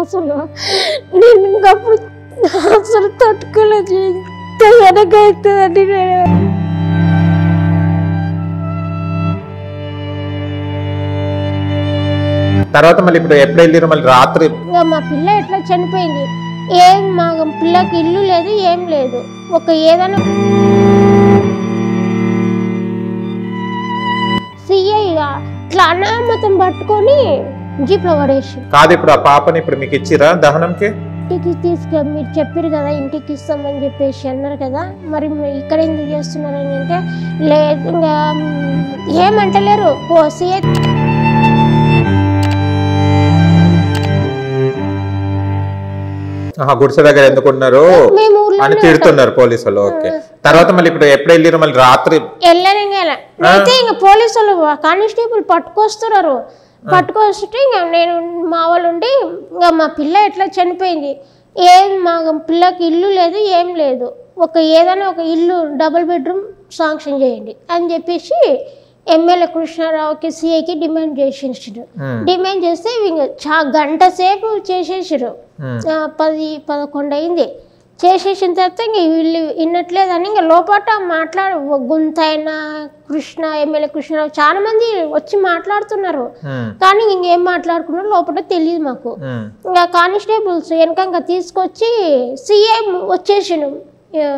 అసలు నేను ఇంకప్పుడు అసలు తట్టుకోలేదు ఇంత వెనక అవుతుందండి నేను తర్వాత మళ్ళీ ఇప్పుడు ఎప్పుడు వెళ్ళారు మళ్ళీ రాత్రి ఇంకా మా పిల్ల ఎట్లా చనిపోయింది ఏం మా పిల్లకి ఇల్లు లేదు ఏం లేదు ఒక ఏదైనా సిఐ ఇట్లా అనామతం పట్టుకొని జీప్లో పడేసి కాదు ఇప్పుడు ఆ పాపని ఇప్పుడు మీకు ఇచ్చిరా దహనంకి ఇంటికి తీసుకు మీరు చెప్పారు కదా ఇంటికి ఇస్తామని చెప్పేసి అన్నారు కదా మరి మీరు ఇక్కడ ఎందుకు చేస్తున్నారని అంటే లేదు ఇంకా మ్, ఏమంటలేరు పో సిఐ ఆహా, గుడిసె దగ్గర ఎందుకు ఉన్నారు మేము ఊర్లో అని తిడుతున్నారు పోలీసులు ఓకే తర్వాత మళ్ళీ ఇప్పుడు ఎప్పుడు వెళ్ళారు మళ్ళీ రాత్రి వెళ్ళాను ఇంకా అయితే ఇంకా పోలీసులు కానిస్టేబుల్ పట్టుకొస్తున్నారు పట్టుకొస్తుంటే ఇంకా నేను మా వాళ్ళు ఉండి ఇంకా మా పిల్ల ఎట్లా చనిపోయింది ఏం మా పిల్లకి ఇల్లు లేదు ఏం లేదు ఒక ఏదైనా ఒక ఇల్లు డబుల్ బెడ్రూమ్ శాంక్షన్ చేయండి అని చెప్పేసి ఎమ్మెల్యే కృష్ణారావుకి సిఐకి డిమాండ్ చేసేసారు ఉమ్, డిమాండ్ చేస్తే ఇంకా చా గంట సేపు చేసేసారు ఉమ్, ఆ, పది పదకొండు అయింది చేసేసిన తర్వాత ఇంక వీళ్ళు విన్నట్లేదని ఇంకా లోపల మాట్లాడు గుంతైన కృష్ణ ఎమ్మెల్యే కృష్ణరావు చాలా మంది వచ్చి మాట్లాడుతున్నారు ఉమ్, కానీ ఇంకేం మాట్లాడుకున్నారో లోపల తెలియదు మాకు ఉమ్, ఇంకా కానిస్టేబుల్స్ వెనక తీసుకొచ్చి సీఐ వచ్చేసిండు ఆ,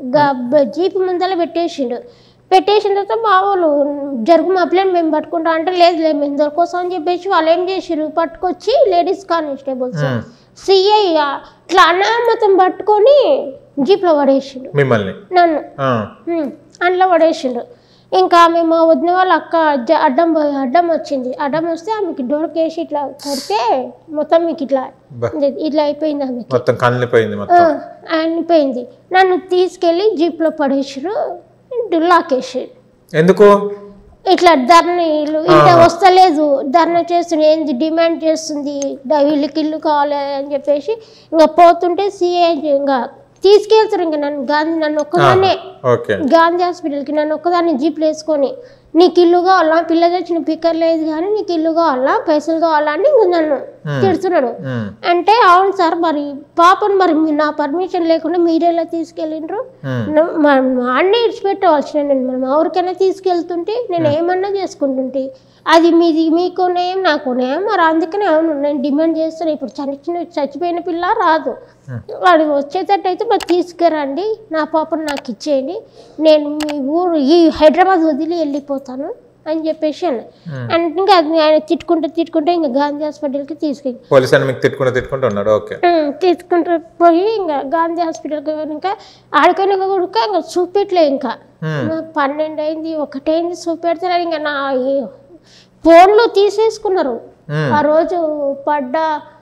గ- జీప్ ముందర పెట్టేసిండు పెట్టేసిన తర్వాత మా వాళ్ళు జరుగు మా పిల్లని మేము పట్టుకుంటాం అంటే లేదు లేదు మేము దొరకోసం అని చెప్పేసి వాళ్ళు ఏం చేసారు పట్టుకొచ్చి లేడీస్ కానిస్టేబుల్స్ ఉమ్. సిఐ ఇట్లా అనామతం పట్టుకొని జీప్లో పడేసిండు మిమ్మల్ని నన్ను ఆ, ఉమ్, అందులో పడేసిండు ఇంకా మేము వదిన వాళ్ళ అక్క జ- అడ్డం పోయి- అడ్డం వచ్చింది అడ్డం వస్తే ఆమెకి డోర్కేసి ఇట్లా కొడితే మొత్తం మీకు ఇట్లా బా. ఇట్లా అయిపోయింది ఆమెకి మొత్తం కళ్ళిపోయింది ఆ, మొత్తం అనిపోయింది నన్ను తీసుకెళ్ళి జీప్లో పడేసారు లాకేసారు ఎందుకు ఇట్లా ధర్నీలు ఇంత వస్తలేదు ధర్నా చేస్తుంది ఏంది డిమాండ్ చేస్తుంది ద- వీళ్ళకి ఇల్లు కావాలి అని చెప్పేసి ఇంకా పోతుంటే సీఏ ఇంకా తీసుకెళ్తారు ఇంకా నన్ను గాంధీ నన్ను ఒక్కదాన్నే ఓకే గాంధీ హాస్పిటల్కి నన్ను ఒక్కదాన్ని జీప్లో వేసుకొని నీకు ఇల్లు కావాలా పిల్ల తెచ్చిన పిక్కర్ లేదు కానీ నీకు ఇల్లు కావాలా పైసలు కావాలా అని ఇంక నన్ను తిడుతున్నాడు ఉమ్, అంటే అవును సార్ మరి పాపను మరి మీ- నా పర్మిషన్ లేకుండా మీరెలా తీసుకెళ్ళిండ్రు ఉమ్, న- మా మా అన్నీ ఇడిచిపెట్టవలసిన నేను మనం ఎవరికైనా తీసుకెళ్తుంటే నేను ఏమన్నా చేసుకుంటుంటే అది మీది మీకునేం నాకునేం మరి అందుకనే అవును నేను డిమాండ్ చేస్తాను ఇప్పుడు చనిచిన చచ్చిపోయిన పిల్ల రాదు వాడు వచ్చేటట్టు అయితే మరి తీసుకురండి నా పాపను నాకు ఇచ్చేయండి నేను మీ ఊరు ఈ హైదరాబాద్ వదిలి వెళ్ళిపోతాను అని చెప్పేసి అన్న అంటే ఇంకా అది ఆయన తిట్టుకుంటే తిట్టుకుంటే ఇంకా గాంధీ హాస్పిటల్కి తీసుకెళ్ళి పోలీస్ అని మీకు తిట్టుకుంటూ తిట్టుకుంటూ ఉన్నాడు ఓకే ఉమ్, తీసుకుంటూ పోయి ఇంకా గాంధీ హాస్పిటల్కి ఇంకా ఆడికైనా కూడా ఇంకా చూపెట్టలే ఇంకా ఉమ్, నా పన్నెండు అయింది ఒకటైంది చూపెడతారు ఇంకా నా ఈ ఫోన్లు తీసేసుకున్నారు ఉమ్, ఆ రోజు పడ్డ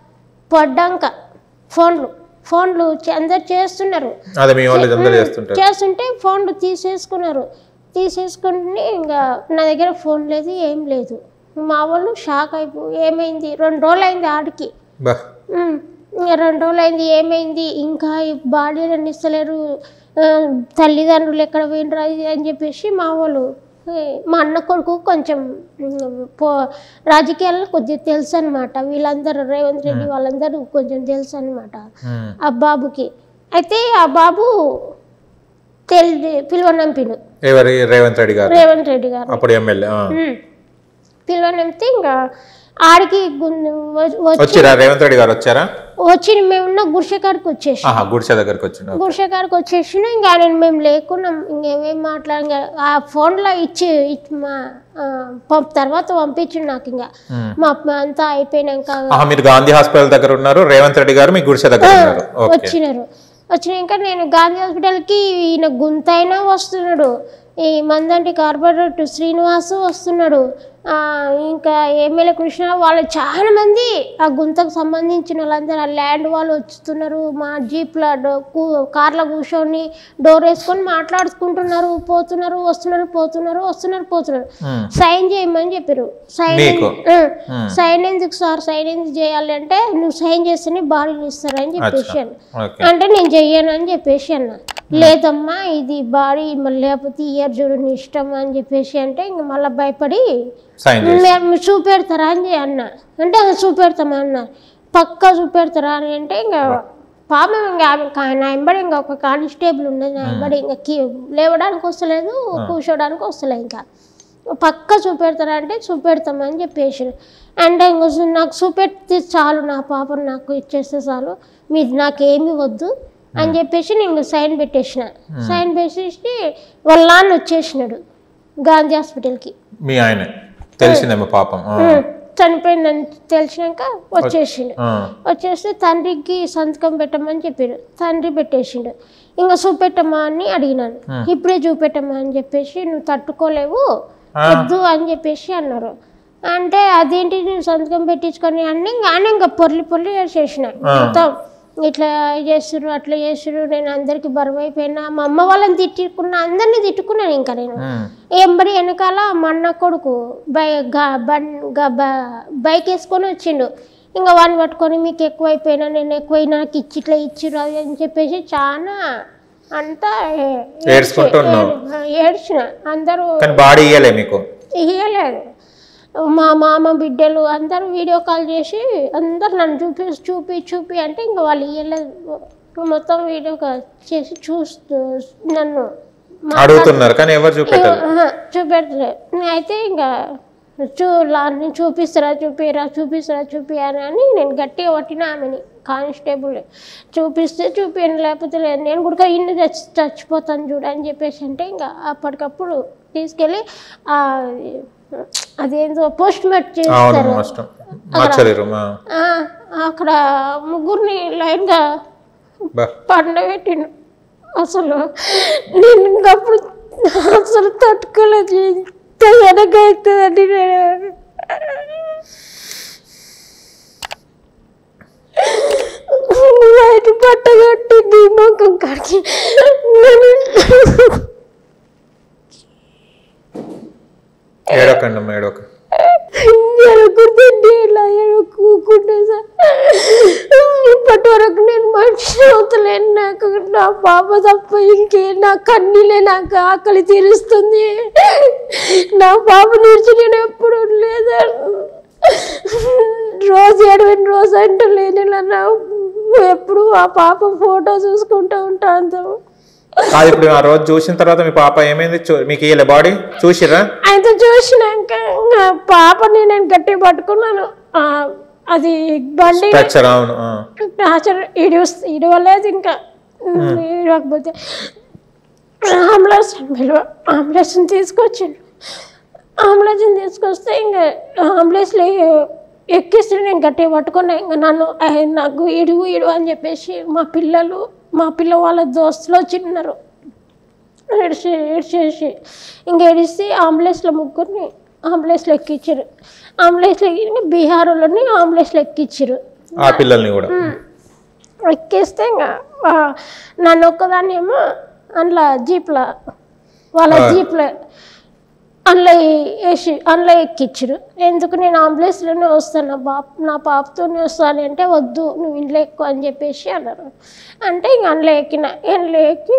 పడ్డాక ఫోన్లు ఫోన్లు చే- అందరు చేస్తున్నారు అదే మీ వాళ్ళు అందరూ చేస్తుంటారు చేస్తుంటే ఫోన్లు తీసేసుకున్నారు తీసేసుకుని ఇంకా నా దగ్గర ఫోన్ లేదు ఏం లేదు మా వాళ్ళు షాక్ అయిపో ఏమైంది రెండు రోజులు అయింది ఆడికి బా ఉమ్, ఇంకా రెండు రోజులు అయింది ఏమైంది ఇంకా ఈ బాడీలను ఇస్తలేరు ఆ, తల్లిదండ్రులు ఎక్కడ పోయినరు అది అని చెప్పేసి మా వాళ్ళు ఏ, మా అన్న కొడుకు కొంచెం ఉమ్, పో రాజకీయాల్లో కొద్దిగా తెలుసు అనమాట వీళ్ళందరూ రేవంత్ రెడ్డి వాళ్ళందరూ కొంచెం తెలుసు అనమాట ఉమ్, ఆ బాబుకి అయితే ఆ బాబు తెలి పిలువనంపిను ఎవరి రేవంత్ రెడ్డి గారు రేవంత్ రెడ్డి గారు అప్పుడు ఎమ్మెల్యే ఆ. ఉమ్. పిలువనంపితే ఇంకా ఆడికి గున్- వ- వచ్చి వచ్చిరా రేవంత్ రెడ్డి గారు వచ్చారా వచ్చి మేమున్న గుడిసెకాడికి వచ్చేసి ఆహా గుడిసె దగ్గరికి వచ్చిండు గుడిసెకాడికి వచ్చేసిన ఇంకా ఆయన మేము లేకున్నాం ఇంకేమేం మాట్లాడి ఇంకా ఆ ఫోన్లో ఇచ్చి ఇచ్చి మా ఆ, పంప్ తర్వాత పంపించిండు నాకు ఇంకా ఉమ్. మా మా అంతా అయిపోయినాక ఆహా మీరు గాంధీ హాస్పిటల్ దగ్గర ఉన్నారు రేవంత్ రెడ్డి గారు మీ గుడిసె దగ్గర ఉన్నారు ఓకే వచ్చినారు వచ్చినాక నేను గాంధీ హాస్పిటల్కి ఈయన గుంతైనా వస్తున్నాడు ఈ మందంటి కార్పొరేటర్ శ్రీనివాసు వస్తున్నాడు ఆ, ఇంకా ఎమ్మెల్యే కృష్ణ వాళ్ళు చాలా మంది ఆ గుంతకు సంబంధించిన వాళ్ళందరూ ఆ ల్యాండ్ వాళ్ళు వస్తున్నారు మా జీప్ల కార్లో కూర్చొని డోర్ వేసుకొని మాట్లాడుకుంటున్నారు పోతున్నారు వస్తున్నారు పోతున్నారు వస్తున్నారు పోతున్నారు ఉమ్, సైన్ చేయమని చెప్పారు సైన్ నీకు? ఆ, ఉమ్. సైన్ ఎందుకు సార్ సైన్ ఎందుకు చేయాలి అంటే నువ్వు సైన్ చేస్తేనే బాడీని ఇస్తారని చెప్పేసి అన్న ఓకే అంటే నేను చెయ్యను అని చెప్పేసి అన్న లేదమ్మా ఇది బాడీ మళ్ళీ లేకపోతే ఇయర్ చూడు నీ ఇష్టం అని చెప్పేసి అంటే ఇంక మళ్ళీ భయపడి సైన్ చేసి మేము చూపెడతారా అని అన్న అంటే "ఆ, చూపెడతామా అన్న పక్కా చూపెడతారా అని అంటే ఇంకా పాపం ఇంకా ఆమె కా- నా ఎంబడి ఇంకా ఒక కానిస్టేబుల్ ఉన్నది నా ఎంబడి ఇంకా కీ లేవడానికి వస్తలేదు కూర్చోడానికి వస్తలేదు ఇంకా పక్క చూపెడతారా అంటే చూపెడతామని చెప్పేసి అంటే ఇంక చూ- నాకు చూపెడితే చాలు నా పాపను నాకు ఇచ్చేస్తే చాలు మీది నాకేమీ వద్దు అని చెప్పేసి నేను ఇంక సైన్ పెట్టేసిన సైన్ పెట్టేసి వాళ్ళ నాన్న వచ్చేసినాడు గాంధీ హాస్పిటల్కి మీ ఆయన తెలిసిందేమో పాపం ఆ. చనిపోయిందని తెలిసినాక వచ్చేసిండు ఆ. వచ్చేస్తే తండ్రికి సంతకం పెట్టమని చెప్పారు తండ్రి పెట్టేసిండు ఇంకా చూపెట్టమ్మా అని అడిగినాను ఇప్పుడే చూపెట్టమ్మా అని చెప్పేసి నువ్వు తట్టుకోలేవు వద్దు అని చెప్పేసి అన్నారు అంటే అదేంటి నేను సంతకం పెట్టించుకొని అన్ని ఇంకా ఆయన ఇంకా పొర్లి పొర్లి చేసిన మొత్తం ఇట్లా చేస్తురు అట్లా చేస్తురు నేను అందరికి బరువు అయిపోయినా మా అమ్మ వాళ్ళని తిట్టుకున్నా అందరినీ తిట్టుకున్నాను ఇంకా నేను ఉమ్. ఎంబడి వెనకాల మా అన్న కొడుకు బై గా- బన్- గా- బ- బైక్ వేసుకొని వచ్చిండు ఇంకా వాడిని పట్టుకొని మీకు ఎక్కువైపోయినా నేను ఎక్కువై నాకు ఇచ్చి ఇట్లా ఇచ్చిర్రు అది అని చెప్పేసి చాలా అంతా ఏ- ఏడ్చుకుంటూ ఉన్నావు. ఏడ్- ఏడ్చిన అందరూ కానీ బాడీ ఇయ్యలే మీకు ఇయ్యలేదు మా మామ బిడ్డలు అందరూ వీడియో కాల్ చేసి అందరు నన్ను చూపి చూపి చూపి అంటే ఇంకా వాళ్ళు ఇయ్యలేదు మొత్తం వీడియో కాల్ చేసి చూస్తూ నన్ను మా- అడుగుతున్నారు కానీ ఎవరు చూపెట్టారు ఆహా, చూపెట్టలే అయితే ఇంకా చూ లా- నేను చూపిస్తారా చూపిరా చూపిస్తారా చూపి అని అని నేను గట్టిగా పట్టిన ఆమెని కానిస్టేబుల్ చూపిస్తే చూపియండి లేకపోతే లేదు నేను కూడా ఇన్ని చచ్చి చచ్చిపోతాను చూడు అని చెప్పేసి అంటే ఇంకా అప్పటికప్పుడు తీసుకెళ్ళి ఆ, అదేందో పోస్ట్ మార్ట్ అవును చేస్తారు మస్ట్ మచ్చలేరు ఆ, అక్కడ ముగ్గురిని లైన్గా బా పండబెట్టిండు అసలు నేను ఇంకప్పుడు అసలు తట్టుకోలేదు ఎంత వెనక అవుతుందండి నేను బయట పట్ట కట్టింది ముఖం కడిగి ఏడకండి అమ్మ ఏడక ఎడకూడదండి ఇలా ఎడకూకుంటే సార్ ఇప్పటి వరకు నేను మనిషి అవుతలేను నాకు నా పాప తప్ప ఇంకే నా కన్నీలే నాకు ఆకలి తీరుస్తుంది నా పాప నుంచి నేను ఎప్పుడు లేదా రోజు ఏడవని రోజు అంటే లేని నా ఎప్పుడు ఆ పాప ఫోటో చూసుకుంటూ ఉంటాను కాదు ఇప్పుడు ఆ రోజు చూసిన తర్వాత మీ పాప ఏమైంది చూ- మీకు ఇయ్యలే బాడీ చూసిరా అయితే చూసినాక ఇంకా పాపని నేను గట్టి పట్టుకున్నాను ఆ, అది బండి స్ట్రక్చర్ అవును ఆ. టార్చర్ ఇడి ఇడవలేదు ఇంకా ఇడవకపోతే అంబులెన్స్ విలువ అంబులెన్స్ని తీసుకొచ్చిండు అంబులెన్స్ని తీసుకొస్తే ఇంకా అంబులెన్స్లో ఎక్కిస్తే నేను గట్టిగా పట్టుకున్నా ఇంకా నన్ను "ఆ, నాకు ఇడుగు ఇడుగు అని చెప్పేసి మా పిల్లలు మా పిల్ల వాళ్ళ దోస్తులు వచ్చిన్నారు ఏడిచి ఏడ్చేసి ఇంకా ఏడిస్తే అంబులెన్స్లో ముగ్గురిని అంబులెన్స్లో ఎక్కించారు అంబులెన్స్లో ఎక్కి బీహార్లోని అంబులెన్స్లో ఎక్కించారు ఆ పిల్లల్ని కూడా ఎక్కిస్తే ఇంకా ఆ, నన్ను ఒక్కదాన్ని ఏమో అందులో జీప్లో వాళ్ళ జీప్లో అందులో వేసి అందులో ఎక్కించారు ఎందుకు నేను అంబులెన్స్లోనే వస్తాను నా బాప్ నా పాపతోనే వస్తాను అంటే వద్దు నువ్వు ఇంట్లో ఎక్కువ అని చెప్పేసి అన్నారు అంటే ఇంక అందులో ఎక్కిన అందులో ఎక్కి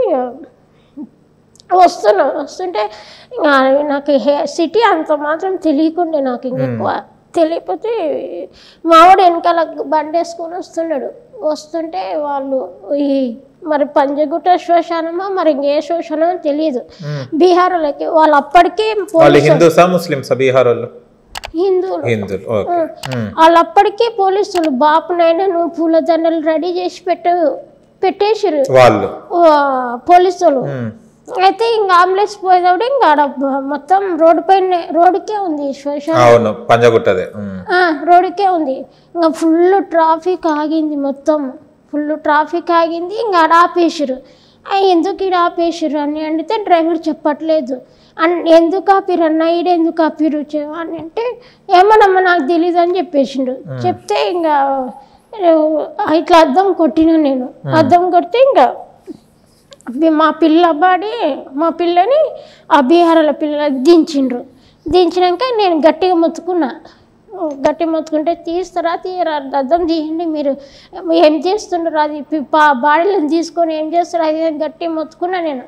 వస్తున్నా వస్తుంటే ఇంకా నాకు హే- సిటీ అంత మాత్రం తెలియకుండే నాకు ఇంక ఎక్కువ తెలియకపోతే మావాడు వెనకాల బండి వేసుకొని వస్తున్నాడు వస్తుంటే వాళ్ళు ఈ మరి పంజగుట్ట శ్మశానమో మరి ఇంకే శ్మశానమో తెలియదు బీహార్లోకి వాళ్ళు అప్పటికే వాళ్ళు పోలీసు హిందూసా ముస్లిమ్సా బీహార్ వాళ్ళు హిందువులు హిందువులు ఓకే ఉమ్. వాళ్ళు అప్పటికే పోలీసులు బాపునైనా నువ్వు పూలదండలు రెడీ చేసి పెట్టు పెట్టేసారు వాళ్ళు పోలీసులు ఉమ్. అయితే ఇంకా అంబులెన్స్ పోయేటప్పుడు ఇంకా ఆడ బ- మొత్తం రోడ్డు పైన రోడ్డుకే ఉంది శ్మశానం అవును పంజగుట్టదే ఉమ్. ఆ, రోడ్డుకే ఉంది ఇంకా ఫుల్ ట్రాఫిక్ ఆగింది మొత్తం ఫుల్ ట్రాఫిక్ ఆగింది ఇంకా ఆడ ఆపేసారు ఆ, ఎందుకు ఈడ ఆపేసారు అని అడిగితే డ్రైవర్ చెప్పట్లేదు అన్ ఎందుకు ఆపిరు అన్న ఈడ ఎందుకు ఆపిరు చె- అని అంటే ఏమోనమ్మా నాకు తెలియదు అని చెప్పేసిండు చెప్తే ఇంకా ఆ, ఇట్లా అద్దం కొట్టిన నేను అద్దం కొడితే ఇంకా అబ్బి మా పిల్ల బాడి మా పిల్లని ఆ బీహారాల పిల్ల దించిండ్రు దించినాక నేను గట్టిగా మొత్తుకున్నా గట్టి మొత్తుకుంటే తీస్తారా తీయరా అర్థం తీయండి మీరు ఏం చేస్తుండ్రు అది పి- పా బాడీలను తీసుకొని ఏం చేస్తారు అది ఇది అని గట్టి మొత్తుకున్నా నేను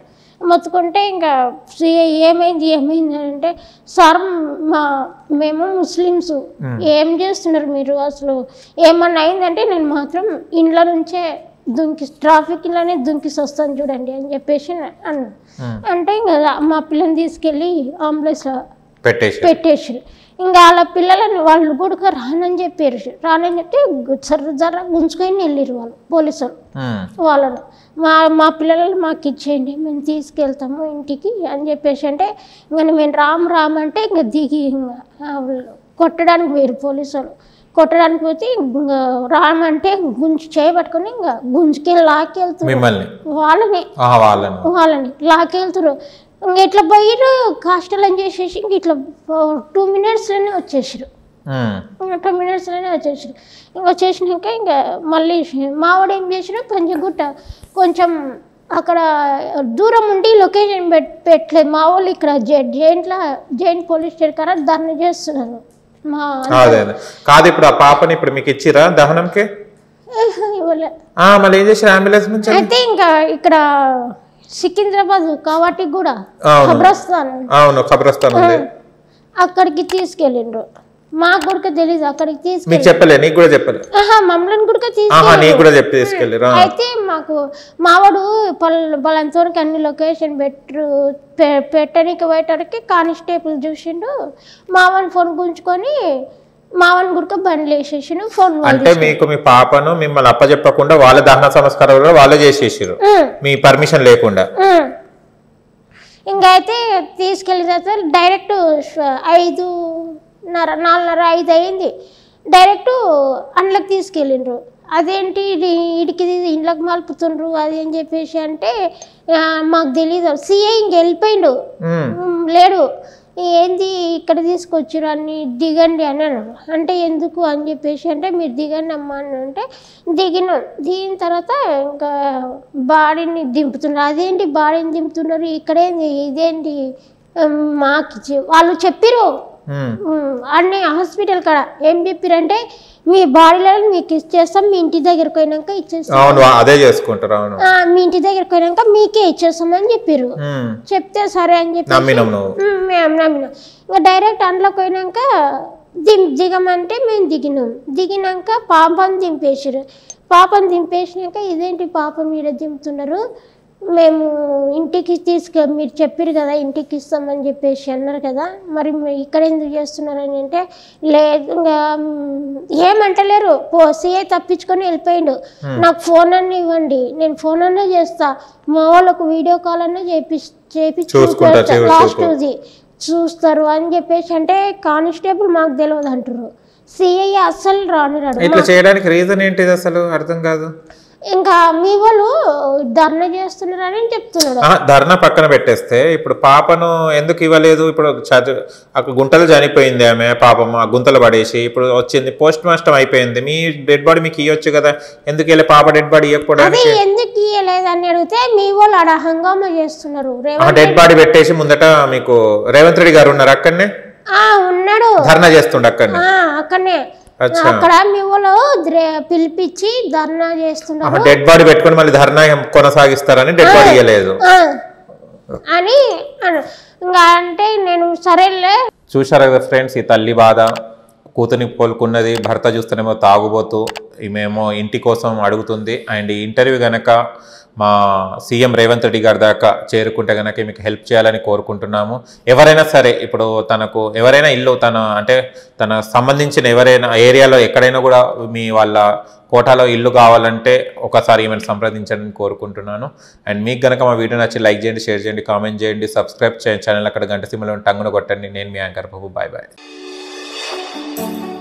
మొత్తుకుంటే ఇంకా "ఏ- ఏమైంది ఏమైంది అని అంటే సార్ మా మేము ముస్లిమ్స్ ఏం చేస్తున్నారు మీరు అసలు ఏమన్నా అయిందంటే నేను మాత్రం ఇండ్ల నుంచే దుంకి ట్రాఫిక్ ఇలానే దుంకిసి వస్తాను చూడండి అని చెప్పేసి అన్నాడు ఉమ్. అంటే ఇంకా మా పిల్లని తీసుకెళ్ళి అంబులెన్స్లో పెట్టేసి పెట్టేసారు ఇంకా వాళ్ళ పిల్లలని వాళ్ళు కూడా రానని చెప్పారు రానని చెప్తే గు- జర్ర జర్ర గుంజుకొని వెళ్ళారు వాళ్ళు పోలీసులు ఉమ్. వాళ్ళను మా మా పిల్లలను మాకు ఇచ్చేయండి మేము తీసుకెళ్తాము ఇంటికి అని చెప్పేసి అంటే ఇంకా మేము రామ్ రామ్ అంటే ఇంకా దిగి ఇంకా ఆ వాళ్ళు కొట్టడానికి వేరు పోలీసులు కొట్టడానికి పోతే ఇంకా రామ్ అంటే గుంజు చేయబట్టుకొని ఇంకా గుంజుకెళ్ళి లాక్కెళ్తున్నారు మిమ్మల్ని వాళ్ళని ఆహా వాళ్ళని వాళ్ళని లాక్కెళ్తారు ఇంక ఇట్లా పోయిరు కాస్టల్ అని చేసేసి ఇంక ఇట్లా టూ మినిట్స్లోనే వచ్చేసారు ఉమ్. టూ మినిట్స్లోనే వచ్చేసారు ఇంకా వచ్చేసినాక ఇంకా మళ్ళీ మావాడు ఏం చేసిన పంచగుట్ట కొంచెం అక్కడ దూరం ఉండి లొకేషన్ పెట్ పెట్టలేదు మా వాళ్ళు ఇక్కడ జె- జైంట్ల జైంట్ పోలీస్ స్టేషన్ కాడ ధర్నా చేస్తున్నారు మా అదే అదే కాదు ఇప్పుడు ఆ పాపని ఇప్పుడు మీకు ఇచ్చిరా దహనంకి ఇవ్వలే ఆ మళ్ళీ ఏం చేసారు అంబులెన్స్ నుంచి అయితే ఇంకా ఇక్కడ సికింద్రాబాద్ కాబట్టి కూడా అవును ఖబ్రస్థాన్ అవును ఖబరస్థాన్ ఉంది అక్కడికి తీసుకెళ్ళిండ్రు మాకు కూడా తెలీదు అక్కడికి తీసుకెళ్ళి మీకు చెప్పలే నీకు కూడా చెప్పలే ఆహా మమ్మల్ని కూడా ఆహా తీసుకెళ్ళి నీకు కూడా చెప్పి తీసుకెళ్ళిరా అయితే మాకు మావాడు పల్ పలంతోనికి అన్ని లొకేషన్ పెట్టరు పె- పెట్టడానికి పోయేటరికి కానిస్టేబుల్ చూసిండు మావని ఫోన్ గుంజుకొని మావని కూడా బండ్లు వేసేసిండు ఫోన్ అంటే మీకు మీ పాపను మిమ్మల్ని అప్పచెప్పకుండా వాళ్ళ దహన సంస్కారాలు కూడా వాళ్ళే చేసేసారు మీ పర్మిషన్ లేకుండా ఇంకా అయితే తీసుకెళ్ళిన తర్వాత డైరెక్ట్ ష- ఐదున్నర నాలుగున్నర ఐదు అయింది డైరెక్ట్ అండ్లకు తీసుకెళ్ళిండ్రు అదేంటి ఇది ఇడికి ఇండ్లకు మలుపుతుండ్రు అది అని చెప్పేసి అంటే ఆ, మాకు తెలీదు సీఏ ఇంక వెళ్ళిపోయిండు ఉమ్. ఉమ్, లేడు ఏంది ఇక్కడ తీసుకొచ్చారు అన్ని దిగండి అని అన్నాడు అంటే ఎందుకు అని చెప్పేసి అంటే మీరు దిగండి అమ్మా అని అంటే దిగినాం దిగిన తర్వాత ఇంకా బాడీని దింపుతున్నారు అదేంటి బాడీని దింపుతున్నారు ఇక్కడేంది ఇదేంటి ఉమ్, మాకు ఇచ్చి- వాళ్ళు చెప్పిరు ఉమ్. ఉమ్, అన్ని హాస్పిటల్ కాడ ఏం చెప్పిరంటే మీ బాడీలో మీకు ఇచ్చేస్తాం మీ ఇంటి దగ్గరకు పోయినాక ఇచ్చేస్తాం అవును అదే చేసుకుంటారు అవును ఆ, మీ ఇంటి దగ్గరకు పోయినాక మీకే ఇచ్చేస్తామని చెప్పారు ఉమ్. చెప్తే సరే అని చెప్పి నమ్మినాం నువ్వు మ్మ్, మేము నమ్మినాం ఇంకా డైరెక్ట్ అందులోకి పోయినాక దిం దిగమంటే మేము దిగినాం దిగినాక పాపని దింపేసారు పాపని దింపేసినాక ఇదేంటి పాప మీరు దింపుతున్నారు మేము ఇంటికి తీసుకు మీరు చెప్పారు కదా ఇంటికి ఇస్తామని చెప్పేసి అన్నారు కదా మరి మీరు ఇక్కడ ఎందుకు చేస్తున్నారని అంటే లేదు ఇంకా మ్, ఏమంటలేరు పో సీఏ తప్పించుకొని వెళ్ళిపోయిండు నాకు ఫోన్ అన్న ఇవ్వండి నేను ఫోన్ అన్నా చేస్తా మా వాళ్ళకు వీడియో కాల్ అన్నా చేపి చేపించి చూసుకుంటా, చూసు- లాస్ట్ చూపు. ఇది చూస్తారు అని చెప్పేసి అంటే కానిస్టేబుల్ మాకు తెలియదు అంటారు సిఐ అస్సలు రానిరాడు ఇట్లా చేయడానికి రీజన్ ఏంటిది అసలు అర్థం కాదు ఇంకా మీ వాళ్ళు ధర్నా చేస్తున్నారని చెప్తున్నాడు ఆహా, ధర్నా పక్కన పెట్టేస్తే ఇప్పుడు పాపను ఎందుకు ఇవ్వలేదు ఇప్పుడు చదువు అక్కడ గుంటలు చనిపోయింది ఆమె పాపం ఆ గుంతలు పడేసి ఇప్పుడు వచ్చింది పోస్ట్ మాస్టర్ అయిపోయింది మీ డెడ్ బాడీ మీకు ఇవ్వచ్చు కదా ఎందుకు వెళ్ళి పాప డెడ్ బాడీ అది ఇవ్వకపోవడానికి ఎందుకు ఇయ్యలేదని అడిగితే మీ వాళ్ళు ఆడ హంగామా చేస్తున్నారు రేవంత్ డెడ్ బాడీ పెట్టేసి ముందట మీకు రేవంత్ రెడ్డి గారు ఉన్నారు అక్కడనే ఆ ఉన్నాడు ధర్నా చేస్తుండే అక్కడనే ఆ అక్కడనే అచ్చా. అక్కడ మీ వాళ్ళు ద్రే- పిలిపించి ధర్నా చేస్తున్నారు డెడ్ బాడీ పెట్టుకొని మళ్ళీ ధర్నా కొనసాగిస్తారని డెడ్ బాడీ ఇవ్వలేదు ఆ, అని అను ఇంకా అంటే నేను సరేలే చూశారు కదా ఫ్రెండ్స్ ఈ తల్లి బాధ కూతుని కోలుకున్నది భర్త చూస్తేనేమో తాగుబోతూ ఈమెమో ఇంటి కోసం అడుగుతుంది అండ్ ఈ ఇంటర్వ్యూ గనక మా సీఎం రేవంత్ రెడ్డి గారి దాకా చేరుకుంటే గనక మీకు హెల్ప్ చేయాలని కోరుకుంటున్నాము ఎవరైనా సరే ఇప్పుడు తనకు ఎవరైనా ఇల్లు తన అంటే తన సంబంధించిన ఎవరైనా ఏరియాలో ఎక్కడైనా కూడా మీ వాళ్ళ కోటాలో ఇల్లు కావాలంటే ఒకసారి ఈమెను సంప్రదించండి కోరుకుంటున్నాను అండ్ మీకు గనక మా వీడియో నచ్చి లైక్ చేయండి షేర్ చేయండి కామెంట్ చేయండి సబ్స్క్రైబ్ చేయండి ఛానల్ అక్కడ గంట సింబల్ టంగున కొట్టండి నేను మీ యాంకర్ బాబు బాయ్ బాయ్